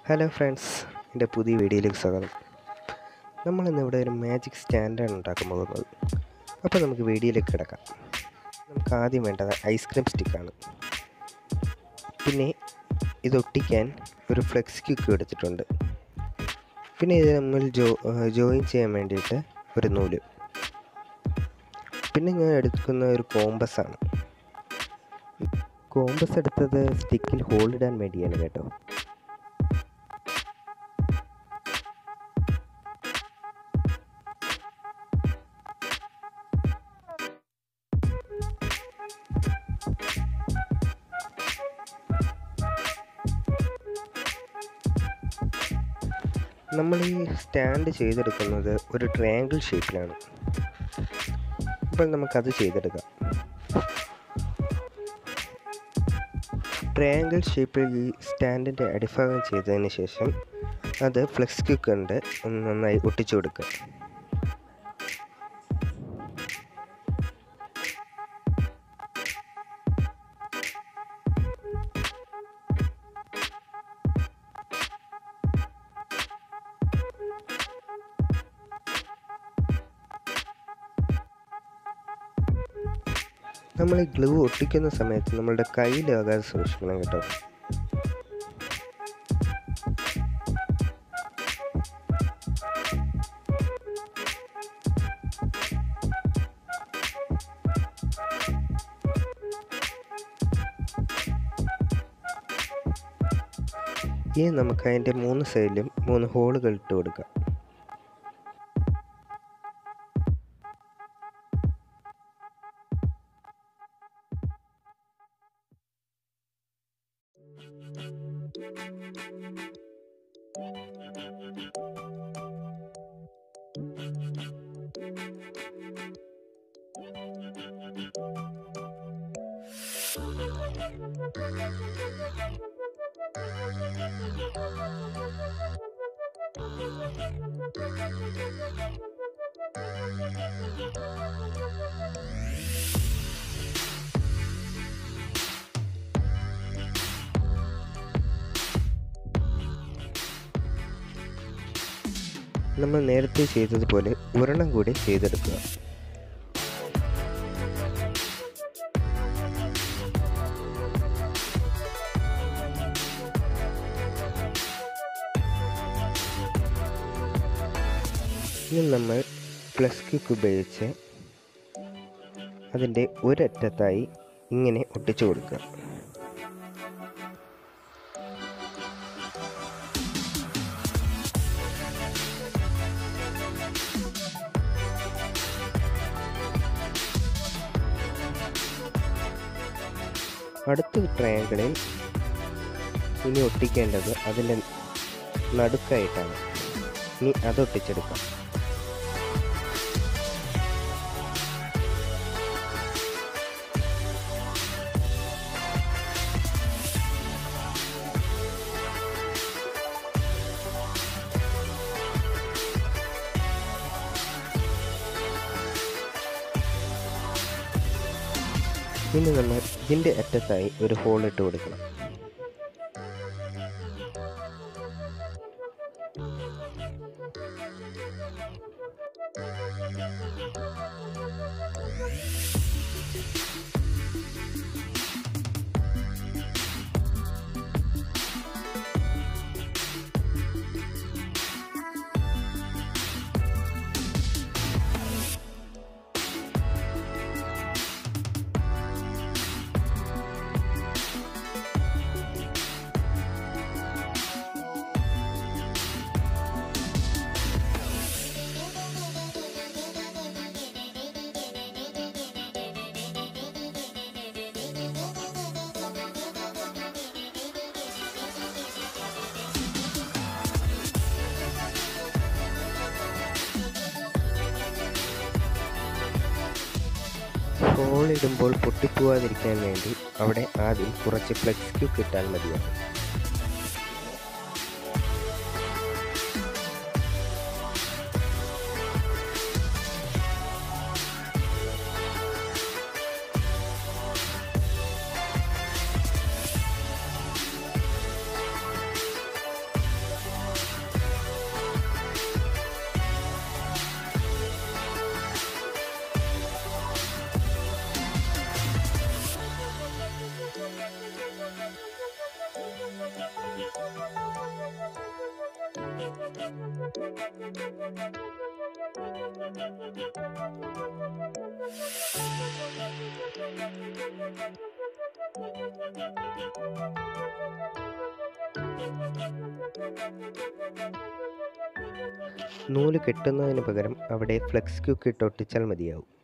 hello friends എൻ്റെ പുതിയ വീഡിയോയിലേക്ക് സ്വാഗതം നമ്മളിന്ന് ഇവിടെ ഒരു മാജിക് സ്റ്റാൻഡാണ് ഉണ്ടാക്കാൻ പോകുന്നത് അപ്പോൾ നമുക്ക് വീഡിയോയിലേക്ക് കിടക്കാം നമുക്ക് ആദ്യം വേണ്ടത് ഐസ്ക്രീം സ്റ്റിക്കാണ് പിന്നെ ഇത് ഒട്ടിക്കാൻ ഒരു ഫ്ലെക്സ് ക്യൂക്ക് എടുത്തിട്ടുണ്ട് പിന്നെ ഇത് നമ്മൾ ജോ ജോയിൻ ചെയ്യാൻ വേണ്ടിയിട്ട് ഒരു നൂല് പിന്നെ ഞാൻ എടുക്കുന്ന ഒരു കോമ്പസാണ് കോമ്പസ് എടുത്തത് സ്റ്റിക്കിൽ ഹോളിടാൻ വേണ്ടിയാണ് കേട്ടോ നമ്മൾ ഈ സ്റ്റാൻഡ് ചെയ്തെടുക്കുന്നത് ഒരു ട്രയാങ്കിൾ ഷേപ്പിലാണ് അപ്പോൾ നമുക്കത് ചെയ്തെടുക്കാം ട്രയാങ്കിൾ ഷേപ്പിൽ ഈ സ്റ്റാൻഡിൻ്റെ അടിഭാഗം ചെയ്തതിന് ശേഷം അത് ഫ്ലെക്സ് ക്യൂക്ക് കൊണ്ട് ഒന്ന് നന്നായി ഒട്ടിച്ചു കൊടുക്കുക നമ്മൾ ഈ ഗ്ലൂ ഒട്ടിക്കുന്ന സമയത്ത് നമ്മളുടെ കയ്യിലാകാതെ സൂക്ഷിക്കണം കേട്ടോ ഇനി നമുക്ക് അതിൻ്റെ മൂന്ന് സൈഡിലും മൂന്ന് ഹോളുകൾ ഇട്ട് കൊടുക്കാം നമ്മൾ നേരത്തെ ചെയ്തതുപോലെ ഒരെണ്ണം കൂടി ചെയ്തെടുക്കുക ഇനി നമ്മൾ പ്ലസ് ക്യൂക്ക് ഉപയോഗിച്ച് അതിൻ്റെ ഒരറ്റത്തായി ഇങ്ങനെ ഒട്ടിച്ചു കൊടുക്കുക അടുത്ത ട്രയാങ്കിളിൽ ഇനി ഒട്ടിക്കേണ്ടത് അതിൻ്റെ നടുക്കായിട്ടാണ് ഇനി അത് ഒട്ടിച്ചെടുക്കാം ഇനി നമ്മൾ ഇതിൻ്റെ അറ്റത്തായി ഒരു ഹോൾ ഇട്ട് കൊടുക്കണം ഹോൾ ഇടുമ്പോൾ പൊട്ടിപ്പോവാതിരിക്കാൻ വേണ്ടി അവിടെ ആദ്യം കുറച്ച് ഫ്ലെക്സ് ക്യൂക്ക് ഇട്ടാൽ മതിയാകും നൂല് കെട്ടുന്നതിന് പകരം അവിടെ ഫ്ലെക്സ് ക്യൂക്ക് ഇട്ട് ഒട്ടിച്ചാൽ മതിയാവും